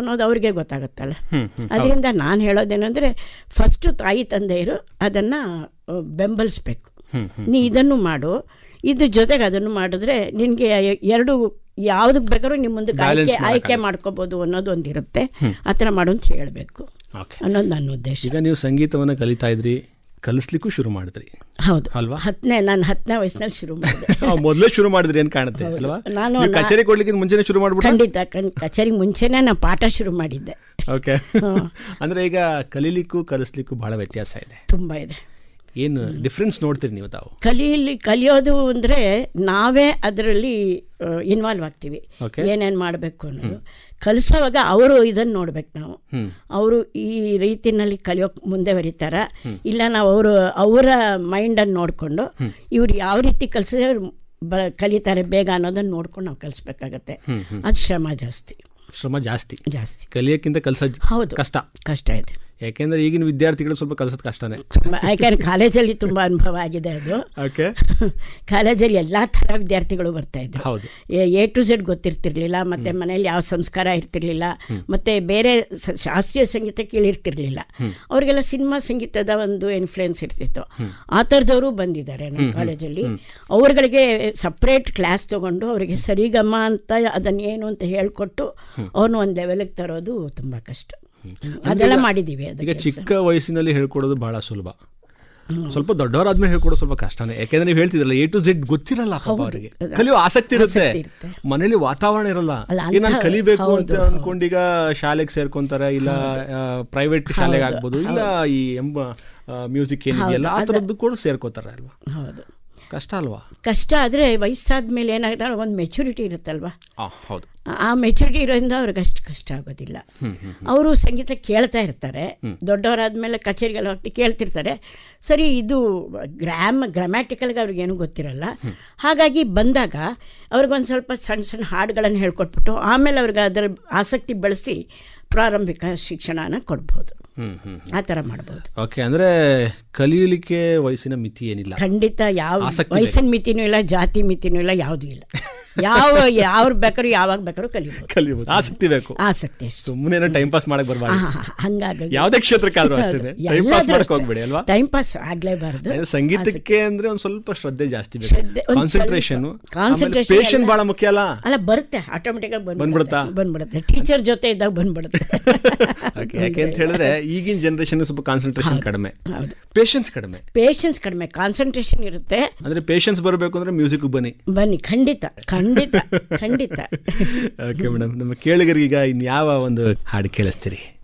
ಅನ್ನೋದು ಅವ್ರಿಗೆ ಗೊತ್ತಾಗುತ್ತಲ್ಲ ಅದರಿಂದ ನಾನು ಹೇಳೋದೇನೆಂದರೆ ಫಸ್ಟು ತಾಯಿ ತಂದೆಯರು ಅದನ್ನು ಬೆಂಬಲಿಸ್ಬೇಕು ನೀ ಇದನ್ನು ಮಾಡು ಇದ್ರ ಜೊತೆಗೆ ಅದನ್ನು ಮಾಡಿದ್ರೆ ನಿನಗೆ ಎರಡು ಯಾವುದಕ್ಕೆ ಬೇಕಾದ್ರೂ ನಿಮ್ಮ ಮುಂದಕ್ಕೆ Balance ಆಯ್ಕೆ ಆಯ್ಕೆ ಮಾಡ್ಕೋಬೋದು ಅನ್ನೋದು ಒಂದಿರುತ್ತೆ ಆ ಥರ ಮಾಡು ಅಂತ ಹೇಳಬೇಕು ಓಕೆ ಅನ್ನೋದು ನನ್ನ ಉದ್ದೇಶ ಈಗ ನೀವು ಸಂಗೀತವನ್ನು ಕಲಿತಾ ಇದ್ರಿ ಕಲಿಸ್ಲಿಕ್ಕೂ ಶುರು ಮಾಡಿದ್ರಿ ಹೌದು ಅಲ್ವಾ? ಹತ್ತನೇ ನಾನು ಹತ್ತನೇ ವಯಸ್ಸಿನಲ್ಲಿ ಶುರು ಮಾಡಿದೆ ಮೊದಲೇ ಶುರು ಮಾಡಿದ್ರಿ ಏನ್ ಕಾಣುತ್ತೆ ಅಲ್ವಾ ನಾನು ನೀವು ಕಚೇರಿ ಕೊಡ್ಲಿಕ್ಕೆ ಮುಂಚೆನೆ ಶುರು ಮಾಡ್ಬಿಟ್ಟು ಖಂಡಿತ ಕಣ್ ಕಚೇರಿಗೆ ಮುಂಚೆನೇ ನಾನು ಪಾಠ ಶುರು ಮಾಡಿದ್ದೆ ಓಕೆ ಅಂದ್ರೆ ಈಗ ಕಲೀಲಿಕ್ಕೂ ಕಲಿಸ್ಲಿಕ್ಕೂ ಬಹಳ ವ್ಯತ್ಯಾಸ ಇದೆ ತುಂಬ ಇದೆ ಏನು ಡಿಫ್ರೆನ್ಸ್ ನೋಡ್ತೀರಿ ನೀವು ತಾವು ಕಲಿಯಲಿ ಕಲಿಯೋದು ಅಂದರೆ ನಾವೇ ಅದರಲ್ಲಿ ಇನ್ವಾಲ್ವ್ ಆಗ್ತೀವಿ Okay. ಏನೇನು ಮಾಡಬೇಕು ಅನ್ನೋದು ಕಲಿಸೋವಾಗ ಅವರು ಇದನ್ನು ನೋಡ್ಬೇಕು ನಾವು ಅವರು ಈ ರೀತಿನಲ್ಲಿ ಕಲಿಯೋಕೆ ಮುಂದೆ ಬರೀತಾರ ಇಲ್ಲ ನಾವು ಅವರು ಅವರ ಮೈಂಡನ್ನು ನೋಡಿಕೊಂಡು ಇವ್ರು ಯಾವ ರೀತಿ ಕಲಿಸಿದ್ರೆ ಅವ್ರು ಬ ಕಲಿತಾರೆ ಬೇಗ ಅನ್ನೋದನ್ನು ನೋಡ್ಕೊಂಡು ನಾವು ಕಲಿಸ್ಬೇಕಾಗತ್ತೆ ಅದು ಶ್ರಮ ಜಾಸ್ತಿ ಶ್ರಮ ಜಾಸ್ತಿ ಜಾಸ್ತಿ ಕಲಿಯಕ್ಕಿಂತ ಕಲ್ಸೋದ್ ಹೌದು ಕಷ್ಟ ಕಷ್ಟ ಇದೆ ಯಾಕೆಂದ್ರೆ ಈಗಿನ ವಿದ್ಯಾರ್ಥಿಗಳು ಸ್ವಲ್ಪ ಕಲ್ಸೋದು ಕಷ್ಟನೇ ಯಾಕಂದ್ರೆ ಕಾಲೇಜಲ್ಲಿ ತುಂಬ ಅನುಭವ ಆಗಿದೆ ಅದು ಓಕೆ ಕಾಲೇಜಲ್ಲಿ ಎಲ್ಲ ಥರ ವಿದ್ಯಾರ್ಥಿಗಳು ಬರ್ತಾ ಇದ್ರು ಹೌದು ಎ ಟು ಝೆಡ್ ಗೊತ್ತಿರ್ತಿರ್ಲಿಲ್ಲ ಮತ್ತು ಮನೇಲಿ ಯಾವ ಸಂಸ್ಕಾರ ಇರ್ತಿರ್ಲಿಲ್ಲ ಮತ್ತು ಬೇರೆ ಸ- ಶಾಸ್ತ್ರೀಯ ಸಂಗೀತ ಕೇಳಿರ್ತಿರ್ಲಿಲ್ಲ ಅವರಿಗೆಲ್ಲ ಸಿನಿಮಾ ಸಂಗೀತದ ಒಂದು ಇನ್ಫ್ಲುಯೆನ್ಸ್ ಇರ್ತಿತ್ತು ಆ ಥರದವರು ಬಂದಿದ್ದಾರೆ ನಮ್ಮ ಕಾಲೇಜಲ್ಲಿ ಅವ್ರುಗಳಿಗೆ ಸಪ್ರೇಟ್ ಕ್ಲಾಸ್ ತೊಗೊಂಡು ಅವರಿಗೆ ಸರಿಗಮ ಅಂತ ಅದನ್ನು ಏನು ಅಂತ ಹೇಳ್ಕೊಟ್ಟು ಅವ್ರನ್ನ ಒಂದು ಲೆವೆಲಿಗೆ ತರೋದು ತುಂಬ ಕಷ್ಟ ಅದೆಲ್ಲ ಮಾಡಿದ್ದೀವಿ ಈಗ ಅದಕ್ಕೆ ಚಿಕ್ಕ ವಯಸ್ಸಿನಲ್ಲಿ ಹೇಳ್ಕೊಡೋದು ಬಹಳ ಸುಲಭ ಸ್ವಲ್ಪ ದೊಡ್ಡವರಾದ್ಮೇಲೆ ಹೇಳ್ಕೊಡೋದು ಸ್ವಲ್ಪ ಕಷ್ಟನೇ ಯಾಕೆಂದ್ರೆ ನೀವು ಹೇಳ್ತಿದ್ರಲ್ಲ ಎ ಟು ಜೆಡ್ ಗೊತ್ತಿರಲ್ಲ ಪಾಪ ಅವರಿಗೆ ಕಲಿಯೋ ಆಸಕ್ತಿ ಇರುತ್ತೆ ಆಸಕ್ತಿ ಇರುತ್ತೆ. ಮನೇಲಿ ವಾತಾವರಣ ಇರಲ್ಲ ಅಲ್ಲ, ಏ ನಾನು ಅಂಥ- ಕಲಿಬೇಕು ಅಂತ ಹೌದು, ಅನ್ಕೊಂಡೀಗ ಶಾಲೆಗೆ ಸೇರ್ಕೊಂತಾರೆ ಇಲ್ಲ ಪ್ರೈವೇಟ್ ಶಾಲೆಗೆ ಆಗ್ಬೋದು ಇಲ್ಲ ಈ ಎಂಬ ಮ್ಯೂಸಿಕ್ ಏನಿದೆಯಲ್ಲ ಆ ಥರದ್ದು ಕೂಡ ಸೇರ್ಕೋತಾರೆ ಅಲ್ವಾ ಹೌದು ಕಷ್ಟ ಅಲ್ವಾ ಕಷ್ಟ ಆದರೆ ವಯಸ್ಸಾದ ಮೇಲೆ ಏನಾಗುತ್ತೆ ಒಂದು ಮೆಚುರಿಟಿ ಇರುತ್ತಲ್ವಾ ಆ, ಹೌದು ಆ ಮೆಚುರಿಟಿ ಇರೋದ್ರಿಂದ ಅವ್ರಿಗೆ ಅಷ್ಟು ಕಷ್ಟ ಆಗೋದಿಲ್ಲ ಅವರು ಸಂಗೀತ ಕೇಳ್ತಾ ಇರ್ತಾರೆ ದೊಡ್ಡವರಾದ್ಮೇಲೆ ಕಚೇರಿಗೆಲ್ಲ ಹೋಗ್ತಿ ಕೇಳ್ತಿರ್ತಾರೆ ಸರಿ ಇದು ಗ್ರಾಮ್ ಗ್ರಾಮ್ಯಾಟಿಕಲ್ಗೆ ಅವ್ರಿಗೇನು ಗೊತ್ತಿರಲ್ಲ ಹಾಗಾಗಿ ಬಂದಾಗ ಅವ್ರಿಗೊಂದು ಸ್ವಲ್ಪ ಸಣ್ಣ ಸಣ್ಣ ಹಾಡುಗಳನ್ನು ಹೇಳ್ಕೊಟ್ಬಿಟ್ಟು ಆಮೇಲೆ ಅವ್ರಿಗೆ ಅದರ ಆಸಕ್ತಿ ಬೆಳೆಸಿ ಪ್ರಾರಂಭಿಕ ಶಿಕ್ಷಣನ ಕೊಡ್ಬೋದು ಹ್ಮ್ ಹ್ಮ್ ಆ ಥರ ಮಾಡ್ಬೋದು ಓಕೆ ಅಂದ್ರೆ ಕಲಿಯಲಿಕ್ಕೆ ವಯಸ್ಸಿನ ಮಿತಿ ಏನಿಲ್ಲ ಖಂಡಿತ ಯಾವ ಆಸಕ್ತಿ ವಯಸ್ಸಿನ ಮಿತಿನೂ ಇಲ್ಲ ಜಾತಿ ಮಿತಿನೂ ಇಲ್ಲ ಯಾವುದೂ ಇಲ್ಲ ಯಾವ ಯಾವ ಬೇಕಾದ್ರೂ ಯಾವಾಗ ಬೇಕಾದ್ರೂ ಕಲಿಬೋದು ಕಲಿಬಹುದು ಆಸಕ್ತಿ ಬೇಕು ಆಸಕ್ತಿ ಅಷ್ಟು ಸುಮ್ಮನೆ ಟೈಮ್ ಪಾಸ್ ಮಾಡಕ್ ಬರಬಾರ್ದು ಹಂಗಾಗಿ ಯಾವುದೇ ಕ್ಷೇತ್ರಕ್ಕಾದ್ರೂ ಅಷ್ಟೇ ಟೈಮ್ ಪಾಸ್ ಮಾಡಕ್ ಹೋಗ್ಬೇಡಿ ಅಲ್ವಾ ಟೈಮ್ ಪಾಸ್ ಆಗ್ಲೇಬಾರ್ದು ಅದೇ ಸಂಗೀತಕ್ಕೆ ಅಂದ್ರೆ ಒಂದ್ ಸ್ವಲ್ಪ ಶ್ರದ್ಧೆ ಜಾಸ್ತಿ ಬೇಕು ಶ್ರದ್ಧೆ, ಒಂದ್ ಕಾನ್ಸಂಟ್ರೇಷನ್ ಸ್ವಲ್ಪ concentration ಪೇಷನ್ ಎಲ್ಲ- ಬಹಳ ಮುಖ್ಯ ಅಲ್ಲ ಅಲ್ಲ ಬರುತ್ತೆ ಆಟೋಮೆಟಿಕ್ ಆಗಿ ಬಂದ್ಬಿಡುತ್ತಾ? ಬಂದ್ಬಿಡುತ್ತೆ ಟೀಚರ್ ಜೊತೆ ಇದ್ದಾಗ ಬಂದ್ಬಿಡುತ್ತೆ Okay, ಯಾಕೆ ಅಂತ ಹೇಳಿದ್ರೆ ಈಗಿನ ಜನರೇಷನ್ ಸ್ವಲ್ಪ ಕಾನ್ಸಂಟ್ರೇಷನ್ ಕಡಿಮೆ ಹೌದು ಪೇಷನ್ಸ್ ಕಡಿಮೆ ಪೇಷನ್ಸ್ ಕಡಿಮೆ ಕಾನ್ಸಂಟ್ರೇಷನ್ ಇರುತ್ತೆ ಅಂದ್ರೆ ಪೇಷನ್ಸ್ ಬರಬೇಕು ಅಂದ್ರೆ ಮ್ಯೂಸಿಕ್ ಬನ್ನಿ ಬನ್ನಿ ಖಂಡಿತ ಖಂಡಿತ ಖಂಡಿತ ಓಕೆ ಮೇಡಮ್ ನಮ್ಮ ಕೇಳಿಗರಿಗೆ ಇನ್ಯಾವ ಒಂದು ಹಾಡು ಕೇಳಿಸ್ತೀರಿ